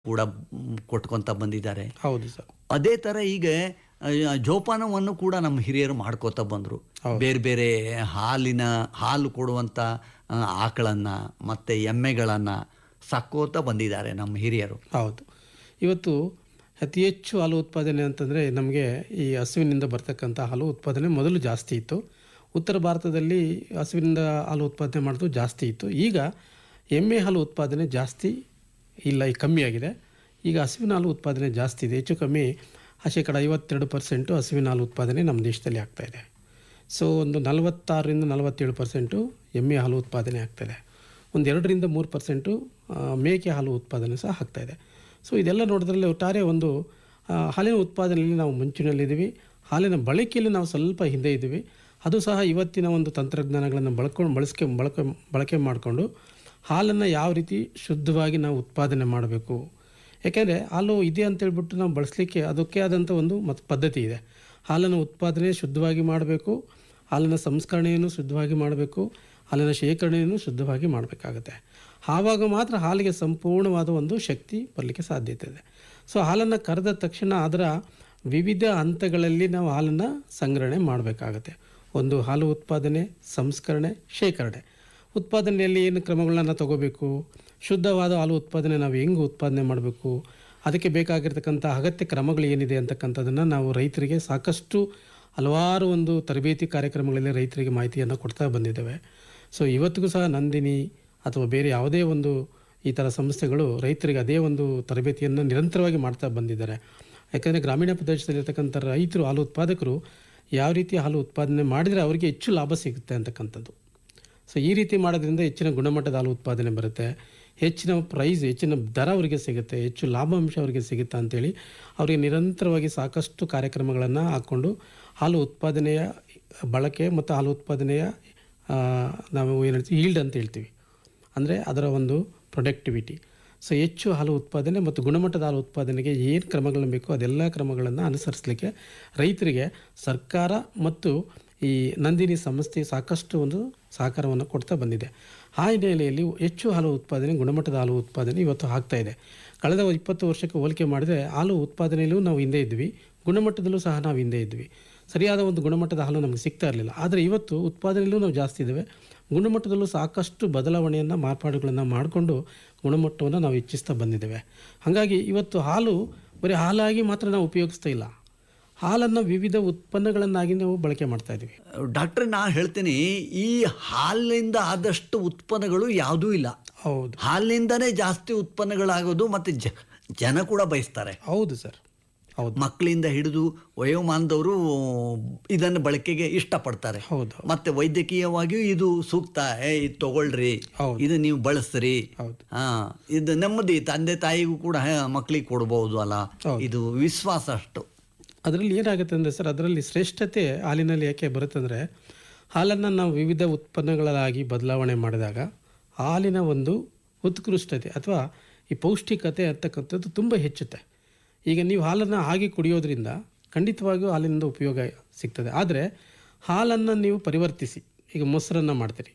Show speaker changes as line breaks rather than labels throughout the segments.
ಕೂಡ ಮ್, ಕೊಟ್ಕೊಂತ ಬಂದಿದ್ದಾರೆ
ಹೌದು ಸರ್
ಅದೇ ಥರ ಈಗ ಆ, ಜೋಪಾನವನ್ನು ಕೂಡ ನಮ್ಮ ಹಿರಿಯರು ಮಾಡ್ಕೋತಾ ಬಂದರು ಬೇರೆ ಬೇರೆ ಹಾಲಿನ ಹಾಲು ಕೊಡುವಂಥ ಆ, ಆಕಳನ್ನ ಮತ್ತು ಎಮ್ಮೆಗಳನ್ನು ಸಾಕೋತಾ ಬಂದಿದ್ದಾರೆ ನಮ್ಮ ಹಿರಿಯರು
ಹೌದು ಇವತ್ತು ಅತಿ ಹೆಚ್ಚು ಹಾಲು ಉತ್ಪಾದನೆ ಅಂತಂದರೆ ನಮಗೆ ಈ ಹಸುವಿನಿಂದ ಬರ್ತಕ್ಕಂಥ ಹಾಲು ಉತ್ಪಾದನೆ ಮೊದಲು ಜಾಸ್ತಿ ಇತ್ತು ಉತ್ತರ ಭಾರತದಲ್ಲಿ ಹಸುವಿನಿಂದ ಹಾಲು ಉತ್ಪಾದನೆ ಮಾಡೋದು ಜಾಸ್ತಿ ಇತ್ತು ಈಗ ಎಮ್ಮೆ ಹಾಲು ಉತ್ಪಾದನೆ ಜಾಸ್ತಿ ಇಲ್ಲ ಈಗ ಕಮ್ಮಿ ಆಗಿದೆ ಈಗ ಹಸುವಿನ ಹಾಲು ಉತ್ಪಾದನೆ ಜಾಸ್ತಿ ಇದೆ ಹೆಚ್ಚು ಕಮ್ಮಿ ಆ ಶೇಕಡ ಐವತ್ತೆರಡು ಪರ್ಸೆಂಟು ಹಸುವಿನ ಹಾಲು ಉತ್ಪಾದನೆ ನಮ್ಮ ದೇಶದಲ್ಲಿ ಆಗ್ತಾ ಇದೆ ಸೊ ಒಂದು ನಲವತ್ತಾರರಿಂದ ನಲವತ್ತೇಳು ಪರ್ಸೆಂಟು ಎಮ್ಮೆ ಹಾಲು ಉತ್ಪಾದನೆ ಆಗ್ತಾಯಿದೆ ಒಂದು ಎರಡರಿಂದ ಮೂರು ಪರ್ಸೆಂಟು ಮೇಕೆ ಹಾಲು ಉತ್ಪಾದನೆ ಸಹ ಆಗ್ತಾಯಿದೆ ಸೊ ಇದೆಲ್ಲ ನೋಡಿದ್ರಲ್ಲಿ ಒಟ್ಟಾರೆ ಒಂದು ಆ, ಹಾಲಿನ ಉತ್ಪಾದನೆಯಲ್ಲಿ ನಾವು ಮುಂಚಿನಲ್ಲಿದ್ದೀವಿ ಹಾಲಿನ ಬಳಕೆಯಲ್ಲಿ ನಾವು ಸ್ವಲ್ಪ ಹಿಂದೆ ಇದ್ದೀವಿ ಅದು ಸಹ ಇವತ್ತಿನ ಒಂದು ತಂತ್ರಜ್ಞಾನಗಳನ್ನು ಬಳಕೊಂಡು ಬಳಸ್ಕೆ ಬಳಕೆ ಬಳಕೆ ಮಾಡಿಕೊಂಡು ಹಾಲನ್ನು ಯಾವ ರೀತಿ ಶುದ್ಧವಾಗಿ ನಾವು ಉತ್ಪಾದನೆ ಮಾಡಬೇಕು ಯಾಕೆಂದರೆ ಹಾಲು ಇದೆ ಅಂತೇಳ್ಬಿಟ್ಟು ನಾವು ಬಳಸಲಿಕ್ಕೆ ಅದಕ್ಕೆ ಆದಂಥ ಒಂದು ಮತ್ತು ಪದ್ಧತಿ ಇದೆ ಹಾಲನ್ನು ಉತ್ಪಾದನೆ ಶುದ್ಧವಾಗಿ ಮಾಡಬೇಕು ಹಾಲಿನ ಸಂಸ್ಕರಣೆಯನ್ನು ಶುದ್ಧವಾಗಿ ಮಾಡಬೇಕು ಹಾಲಿನ ಶೇಖರಣೆಯನ್ನು ಶುದ್ಧವಾಗಿ ಮಾಡಬೇಕಾಗುತ್ತೆ ಆವಾಗ ಮಾತ್ರ ಹಾಲಿಗೆ ಸಂಪೂರ್ಣವಾದ ಒಂದು ಶಕ್ತಿ ಬರಲಿಕ್ಕೆ ಸಾಧ್ಯತೆ ಇದೆ ಸೊ ಹಾಲನ್ನು ಕರೆದ ತಕ್ಷಣ ಅದರ ವಿವಿಧ ಹಂತಗಳಲ್ಲಿ ನಾವು ಹಾಲನ್ನು ಸಂಗ್ರಹಣೆ ಮಾಡಬೇಕಾಗತ್ತೆ ಒಂದು ಹಾಲು ಉತ್ಪಾದನೆ ಸಂಸ್ಕರಣೆ ಶೇಖರಣೆ ಉತ್ಪಾದನೆಯಲ್ಲಿ ಏನು ಕ್ರಮಗಳನ್ನ ತಗೋಬೇಕು ಶುದ್ಧವಾದ ಹಾಲು ಉತ್ಪಾದನೆ ನಾವು ಹೆಂಗೆ ಉತ್ಪಾದನೆ ಮಾಡಬೇಕು ಅದಕ್ಕೆ ಬೇಕಾಗಿರ್ತಕ್ಕಂಥ ಅಗತ್ಯ ಕ್ರಮಗಳು ಏನಿದೆ ಅಂತಕ್ಕಂಥದ್ದನ್ನು ನಾವು ರೈತರಿಗೆ ಸಾಕಷ್ಟು ಹಲವಾರು ಒಂದು ತರಬೇತಿ ಕಾರ್ಯಕ್ರಮಗಳಲ್ಲಿ ರೈತರಿಗೆ ಮಾಹಿತಿಯನ್ನು ಕೊಡ್ತಾ ಬಂದಿದ್ದೇವೆ ಸೊ ಇವತ್ತಿಗೂ ಸಹ ನಂದಿನಿ ಅಥವಾ ಬೇರೆ ಯಾವುದೇ ಒಂದು ಈ ಥರ ಸಂಸ್ಥೆಗಳು ರೈತರಿಗೆ ಅದೇ ಒಂದು ತರಬೇತಿಯನ್ನು ನಿರಂತರವಾಗಿ ಮಾಡ್ತಾ ಬಂದಿದ್ದಾರೆ ಯಾಕಂದರೆ ಗ್ರಾಮೀಣ ಪ್ರದೇಶದಲ್ಲಿರ್ತಕ್ಕಂಥ ರೈತರು ಹಾಲು ಉತ್ಪಾದಕರು ಯಾವ ರೀತಿ ಹಾಲು ಉತ್ಪಾದನೆ ಮಾಡಿದರೆ ಅವರಿಗೆ ಹೆಚ್ಚು ಲಾಭ ಸಿಗುತ್ತೆ ಅಂತಕ್ಕಂಥದ್ದು ಸೊ ಈ ರೀತಿ ಮಾಡೋದ್ರಿಂದ ಹೆಚ್ಚಿನ ಗುಣಮಟ್ಟದ ಹಾಲು ಉತ್ಪಾದನೆ ಬರುತ್ತೆ ಹೆಚ್ಚಿನ ಪ್ರೈಸ್ ಹೆಚ್ಚಿನ ದರ ಅವರಿಗೆ ಸಿಗುತ್ತೆ ಹೆಚ್ಚು ಲಾಭಾಂಶ ಅವರಿಗೆ ಸಿಗುತ್ತೆ ಅಂತೇಳಿ ಅವರಿಗೆ ನಿರಂತರವಾಗಿ ಸಾಕಷ್ಟು ಕಾರ್ಯಕ್ರಮಗಳನ್ನು ಹಾಕ್ಕೊಂಡು ಹಾಲು ಉತ್ಪಾದನೆಯ ಬಳಕೆ ಮತ್ತು ಹಾಲು ಉತ್ಪಾದನೆಯ ಆ, ನಾವು ಏನು ಹೇಳ್ತೀವಿ ಈಲ್ಡ್ ಅಂತ ಹೇಳ್ತೀವಿ ಅಂದರೆ ಅದರ ಒಂದು ಪ್ರೊಡಕ್ಟಿವಿಟಿ ಸೊ ಹೆಚ್ಚು ಹಾಲು ಉತ್ಪಾದನೆ ಮತ್ತು ಗುಣಮಟ್ಟದ ಹಾಲು ಉತ್ಪಾದನೆಗೆ ಏನು ಕ್ರಮಗಳನ್ನು ಬೇಕೋ ಅದೆಲ್ಲ ಕ್ರಮಗಳನ್ನು ಅನುಸರಿಸಲಿಕ್ಕೆ ರೈತರಿಗೆ ಸರ್ಕಾರ ಮತ್ತು ಈ ನಂದಿನಿ ಸಂಸ್ಥೆ ಸಾಕಷ್ಟು ಒಂದು ಸಹಕಾರವನ್ನು ಕೊಡ್ತಾ ಬಂದಿದೆ ಆ ಹಿನ್ನೆಲೆಯಲ್ಲಿ ಹೆಚ್ಚು ಹಾಲು ಉತ್ಪಾದನೆ ಗುಣಮಟ್ಟದ ಹಾಲು ಉತ್ಪಾದನೆ ಇವತ್ತು ಆಗ್ತಾ ಇದೆ ಕಳೆದ ಇಪ್ಪತ್ತು ವರ್ಷಕ್ಕೆ ಹೋಲಿಕೆ ಮಾಡಿದರೆ ಹಾಲು ಉತ್ಪಾದನೆಯಲ್ಲೂ ನಾವು ಹಿಂದೆ ಇದ್ವಿ ಗುಣಮಟ್ಟದಲ್ಲೂ ಸಹ ನಾವು ಹಿಂದೆ ಇದ್ವಿ ಸರಿಯಾದ ಒಂದು ಗುಣಮಟ್ಟದ ಹಾಲು ನಮಗೆ ಸಿಗ್ತಾ ಇರಲಿಲ್ಲ ಆದರೆ ಇವತ್ತು ಉತ್ಪಾದನೆಯಲ್ಲೂ ನಾವು ಜಾಸ್ತಿ ಇದ್ದೇವೆ ಗುಣಮಟ್ಟದಲ್ಲೂ ಸಾಕಷ್ಟು ಬದಲಾವಣೆಯನ್ನು ಮಾರ್ಪಾಡುಗಳನ್ನು ಮಾಡಿಕೊಂಡು ಗುಣಮಟ್ಟವನ್ನು ನಾವು ಹೆಚ್ಚಿಸ್ತಾ ಬಂದಿದ್ದೇವೆ ಹಾಗಾಗಿ ಇವತ್ತು ಹಾಲು ಬರೀ ಹಾಲಾಗಿ ಮಾತ್ರ ನಾವು ಉಪಯೋಗಿಸ್ತಾ ಇಲ್ಲ ಹಾಲನ್ನು ವಿವಿಧ ಉತ್ಪನ್ನಗಳನ್ನಾಗಿ ನಾವು ಬಳಕೆ ಮಾಡ್ತಾ ಇದ್ದೀವಿ
ಡಾಕ್ಟ್ರೆ ನಾ ಹೇಳ್ತೀನಿ ಈ ಹಾಲಿನಿಂದ ಆದಷ್ಟು ಉತ್ಪನ್ನಗಳು ಯಾವುದೂ ಇಲ್ಲ
ಹೌದು
ಹಾಲಿನಿಂದನೇ ಜಾಸ್ತಿ ಉತ್ಪನ್ನಗಳಾಗೋದು ಮತ್ತು ಜ ಜನ ಕೂಡ ಬಯಸ್ತಾರೆ
ಹೌದು ಸರ್ ಹೌದು
ಮಕ್ಕಳಿಂದ ಹಿಡಿದು ವಯೋಮಾನದವರು ಇದನ್ನು ಬಳಕೆಗೆ ಇಷ್ಟಪಡ್ತಾರೆ
ಹೌದು
ಮತ್ತೆ ವೈದ್ಯಕೀಯವಾಗಿಯೂ ಇದು ಸೂಕ್ತ ಏ ಇದು ತಗೊಳ್ರಿ
ಹೌದು.
ಇದು ನೀವು ಬಳಸ್ರಿ
ಹೌದು
ಹಾ ಇದು ನೆಮ್ಮದಿ ತಂದೆ ತಾಯಿಗೂ ಕೂಡ ಮಕ್ಕಳಿಗೆ ಕೊಡ್ಬೋದು ಅಲ್ಲ
ಹೌದು.
ಇದು ವಿಶ್ವಾಸ ಅಷ್ಟು
ಅದರಲ್ಲಿ ಏನಾಗುತ್ತೆ ಅಂದರೆ ಸರ್ ಅದರಲ್ಲಿ ಶ್ರೇಷ್ಠತೆ ಹಾಲಿನಲ್ಲಿ ಯಾಕೆ ಬರುತ್ತಂದರೆ ಹಾಲನ್ನು ನಾವು ವಿವಿಧ ಉತ್ಪನ್ನಗಳಾಗಿ ಬದಲಾವಣೆ ಮಾಡಿದಾಗ ಹಾಲಿನ ಒಂದು ಉತ್ಕೃಷ್ಟತೆ ಅಥವಾ ಈ ಪೌಷ್ಟಿಕತೆ ಅಂತಕ್ಕಂಥದ್ದು ತುಂಬ ಹೆಚ್ಚುತ್ತೆ ಈಗ ನೀವು ಹಾಲನ್ನು ಹಾಗೆ ಕುಡಿಯೋದ್ರಿಂದ ಖಂಡಿತವಾಗಿಯೂ ಹಾಲಿನಿಂದ ಉಪಯೋಗ ಸಿಗ್ತದೆ ಆದರೆ ಹಾಲನ್ನು ನೀವು ಪರಿವರ್ತಿಸಿ ಈಗ ಮೊಸರನ್ನು ಮಾಡ್ತೀರಿ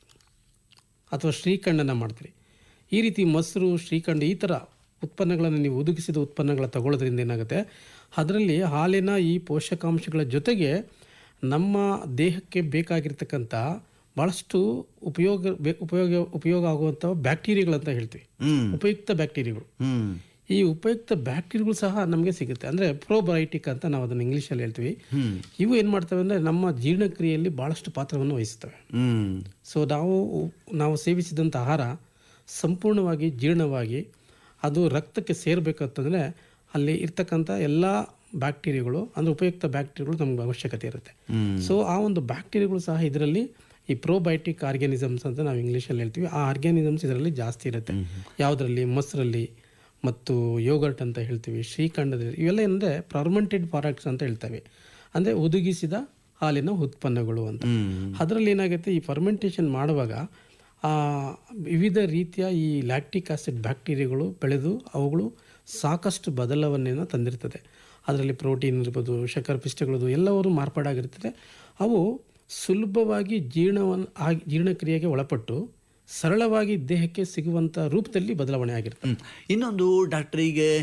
ಅಥವಾ ಶ್ರೀಖಂಡನ ಮಾಡ್ತೀರಿ ಈ ರೀತಿ ಮೊಸರು ಶ್ರೀಖಂಡ ಈ ಥರ ಉತ್ಪನ್ನಗಳನ್ನು ನೀವು ಒದಗಿಸಿದ ಉತ್ಪನ್ನಗಳ ತಗೊಳ್ಳೋದ್ರಿಂದ ಏನಾಗುತ್ತೆ ಅದರಲ್ಲಿ ಹಾಲಿನ ಈ ಪೋಷಕಾಂಶಗಳ ಜೊತೆಗೆ ನಮ್ಮ ದೇಹಕ್ಕೆ ಬೇಕಾಗಿರ್ತಕ್ಕಂಥ ಭಾಳಷ್ಟು ಉಪಯೋಗ ಬೆ- ಉಪಯೋಗ ಉಪಯೋಗ ಆಗುವಂಥ ಬ್ಯಾಕ್ಟೀರಿಯಾಗಳಂತ ಹೇಳ್ತೀವಿ
ಹ್ಮ್
ಉಪಯುಕ್ತ ಬ್ಯಾಕ್ಟೀರಿಯಾಗಳು
ಹ್ಮ್
ಈ ಉಪಯುಕ್ತ ಬ್ಯಾಕ್ಟೀರಿಯಾಗಳು ಸಹ ನಮಗೆ ಸಿಗುತ್ತೆ ಅಂದರೆ ಪ್ರೋಬಯೋಟಿಕ್ ಅಂತ ನಾವು ಅದನ್ನು ಇಂಗ್ಲೀಷಲ್ಲಿ ಹೇಳ್ತೀವಿ
ಹ್ಮ್
ಇವು ಏನು ಮಾಡ್ತವೆ ಅಂದರೆ ನಮ್ಮ ಜೀರ್ಣಕ್ರಿಯೆಯಲ್ಲಿ ಭಾಳಷ್ಟು ಪಾತ್ರವನ್ನು ವಹಿಸ್ತವೆ
ಹ್ಮ್
ಸೊ ನಾವು ನಾವು ಸೇವಿಸಿದಂಥ ಆಹಾರ ಸಂಪೂರ್ಣವಾಗಿ ಜೀರ್ಣವಾಗಿ ಅದು ರಕ್ತಕ್ಕೆ ಸೇರಬೇಕಂತಂದರೆ ಅಲ್ಲಿ ಇರ್ತಕ್ಕಂಥ ಎಲ್ಲ ಬ್ಯಾಕ್ಟೀರಿಯಾಗಳು ಅಂದರೆ ಉಪಯುಕ್ತ ಬ್ಯಾಕ್ಟೀರಿಯಾಗಳು ನಮ್ಗೆ ಅವಶ್ಯಕತೆ ಇರುತ್ತೆ
ಹ್ಮ್
ಸೊ ಆ ಒಂದು ಬ್ಯಾಕ್ಟೀರಿಯಾಗಳು ಸಹ ಇದರಲ್ಲಿ ಈ ಪ್ರೋಬಯೋಟಿಕ್ ಆರ್ಗ್ಯಾನಿಸಮ್ಸ್ ಅಂತ ನಾವು ಇಂಗ್ಲೀಷಲ್ಲಿ ಹೇಳ್ತೀವಿ ಆ ಆರ್ಗ್ಯಾನಿಸಮ್ಸ್ ಇದರಲ್ಲಿ ಜಾಸ್ತಿ ಇರುತ್ತೆ ಯಾವುದರಲ್ಲಿ ಮೊಸರಲ್ಲಿ ಮತ್ತು ಯೋಗರ್ಟ್ ಅಂತ ಹೇಳ್ತೀವಿ ಶ್ರೀಖಂಡದಲ್ಲಿ ಇವೆಲ್ಲ ಏನಂದರೆ ಫರ್ಮೆಂಟೆಡ್ ಪ್ರಾಡಕ್ಟ್ಸ್ ಅಂತ ಹೇಳ್ತೇವೆ ಅಂದರೆ ಒದಗಿಸಿದ ಹಾಲಿನ ಉತ್ಪನ್ನಗಳು ಅಂತ
ಹ್ಮ್
ಅದರಲ್ಲಿ ಏನಾಗುತ್ತೆ ಈ ಫರ್ಮೆಂಟೇಷನ್ ಮಾಡುವಾಗ ಆ, ವಿವಿಧ ರೀತಿಯ ಈ ಲ್ಯಾಕ್ಟಿಕ್ ಆಸಿಡ್ ಬ್ಯಾಕ್ಟೀರಿಯಾಗಳು ಬೆಳೆದು ಅವುಗಳು ಸಾಕಷ್ಟು ಬದಲಾವಣೆಯನ್ನು ತಂದಿರ್ತದೆ ಅದರಲ್ಲಿ ಪ್ರೋಟೀನ್ ಇರ್ಬೋದು ಶರ್ಕರ ಪಿಷ್ಟಗಳದು ಎಲ್ಲವರು ಮಾರ್ಪಾಡಾಗಿರ್ತದೆ ಅವು ಸುಲಭವಾಗಿ ಜೀರ್ಣವನ್ನು ಆಗಿ ಜೀರ್ಣಕ್ರಿಯೆಗೆ ಒಳಪಟ್ಟು ಸರಳವಾಗಿ ದೇಹಕ್ಕೆ ಸಿಗುವಂಥ ರೂಪದಲ್ಲಿ ಬದಲಾವಣೆ ಆಗಿರ್ತದೆ
ಹ್ಮ್. ಇನ್ನೊಂದು ಡಾಕ್ಟರ್ ಈಗ